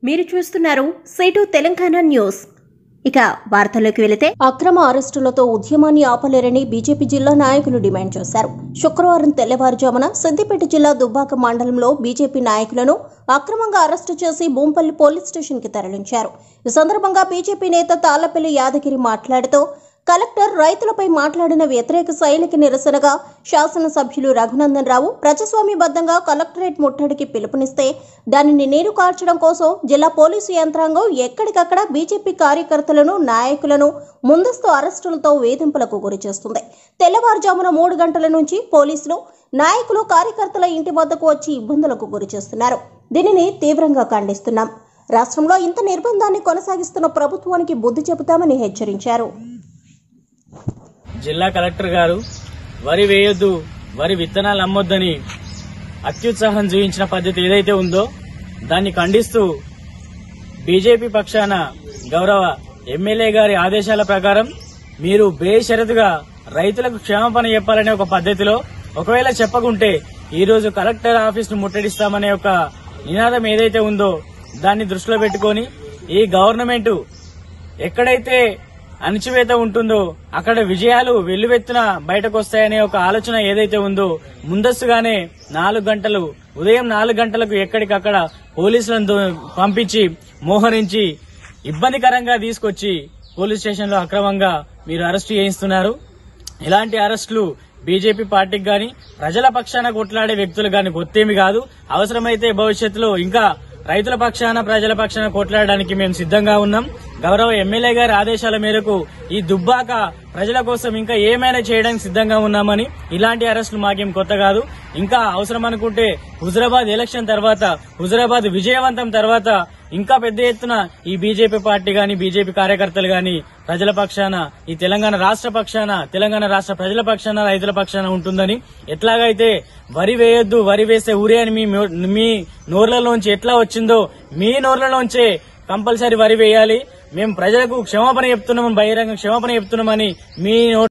మీరు చూస్తున్నారు సేటు తెలంగాణ న్యూస్ ఇక వార్తల్లోకి వెళితే అక్రమ అరెస్టులతో ఉద్యమాన్ని ఆపలేరని బీజేపీ జిల్లా నాయకులు డిమాండ్ చేశారు శుక్రవారం తెల్లవారుజామున సిద్దిపేట జిల్లా దుబ్బాక మండలంలో బీజేపీ నాయకులను అక్రమంగా అరెస్టు చేసి బూంపల్లి పోలీస్ స్టేషన్ కి తరలించారు ఈ సందర్భంగా బీజేపీ నేత తాళ్లపల్లి యాదగిరి మాట్లాడుతూ కలెక్టర్ రైతులపై మాట్లాడిన వ్యతిరేక శైలికి నిరసనగా శాసనసభ్యులు రఘునందన్ రావు ప్రజాస్వామ్యబద్ధంగా కలెక్టరేట్ ముట్టడికి పిలుపునిస్తే దానిని నీరు కార్చడం కోసం జిల్లా పోలీసు యంత్రాంగం ఎక్కడికక్కడ బీజేపీ కార్యకర్తలను నాయకులను ముందస్తు అరెస్టులతో వేధింపులకు గురిచేస్తుంది తెల్లవారుజామున మూడు గంటల నుంచి పోలీసులు నాయకులు కార్యకర్తల ఇంటి వద్దకు వచ్చి ఇబ్బందులకు గురిచేస్తున్నారు దీనిని తీవ్రంగా ఖండిస్తున్నాం రాష్ట్రంలో ఇంత నిర్బంధాన్ని కొనసాగిస్తున్న ప్రభుత్వానికి బుద్ధి చెబుతామని హెచ్చరించారు జిల్లా కలెక్టర్ గారు వరి వేయొద్దు వరి విత్తనాలు అమ్మొద్దని అత్యుత్సాహం చూపించిన పద్ధతి ఏదైతే ఉందో దాన్ని ఖండిస్తూ బీజేపీ పక్షాన గౌరవ ఎమ్మెల్యే గారి ఆదేశాల ప్రకారం మీరు బేషరతుగా రైతులకు క్షమాపణ చెప్పాలనే ఒక పద్ధతిలో ఒకవేళ చెప్పకుంటే ఈ రోజు కలెక్టర్ ఆఫీస్ ను ముట్టడిస్తామనే ఒక నినాదం ఏదైతే ఉందో దాన్ని దృష్టిలో పెట్టుకొని ఈ గవర్నమెంట్ ఎక్కడైతే అణచివేత ఉంటుందో అక్కడ విజయాలు వెల్లువెత్తున బయటకు వస్తాయనే ఒక ఆలోచన ఏదైతే ఉందో ముందస్తుగానే నాలుగు గంటలు ఉదయం నాలుగు గంటలకు ఎక్కడికక్కడ పోలీసులను దో- పంపించి మోహరించి ఇబ్బందికరంగా తీసుకొచ్చి పోలీస్ స్టేషన్ లో అక్రమంగా మీరు అరెస్టు చేయిస్తున్నారు ఇలాంటి అరెస్టులు బీజేపీ పార్టీకి గాని ప్రజల పక్షాన కొట్లాడే వ్యక్తులు గాని గొత్తేమి కాదు అవసరమైతే భవిష్యత్తులో ఇంకా రైతుల పక్షాన ప్రజల పక్షాన కొట్లాడడానికి మేము సిద్ధంగా ఉన్నాం గౌరవ ఎమ్మెల్యే గారి ఆదేశాల మేరకు ఈ దుబ్బాక ప్రజల కోసం ఇంకా ఏమైనా చేయడానికి సిద్ధంగా ఉన్నామని ఇలాంటి అరెస్టులు మాకేం కొత్త కాదు ఇంకా అవసరం అనుకుంటే హుజరాబాద్ ఎలక్షన్ తర్వాత హుజరాబాద్ విజయవంతం తర్వాత ఇంకా పెద్ద ఎత్తున ఈ బీజేపీ పార్టీ గాని బీజేపీ కార్యకర్తలు గాని ప్రజల పక్షాన ఈ తెలంగాణ రాష్ట్ర పక్షాన తెలంగాణ రాష్ట్ర ప్రజల పక్షాన రైతుల పక్షాన ఉంటుందని ఎట్లాగైతే వరి వేయొద్దు వరి వేస్తే ఊరే అని మీ నో- మీ నోర్లలోంచి ఎట్లా వచ్చిందో మీ నోర్లలోంచే కంపల్సరీ వరి వేయాలి మేము ప్రజలకు క్షమాపణ చెప్తున్నాము బహిరంగ క్షమాపణ చెప్తున్నామని మీ నోట్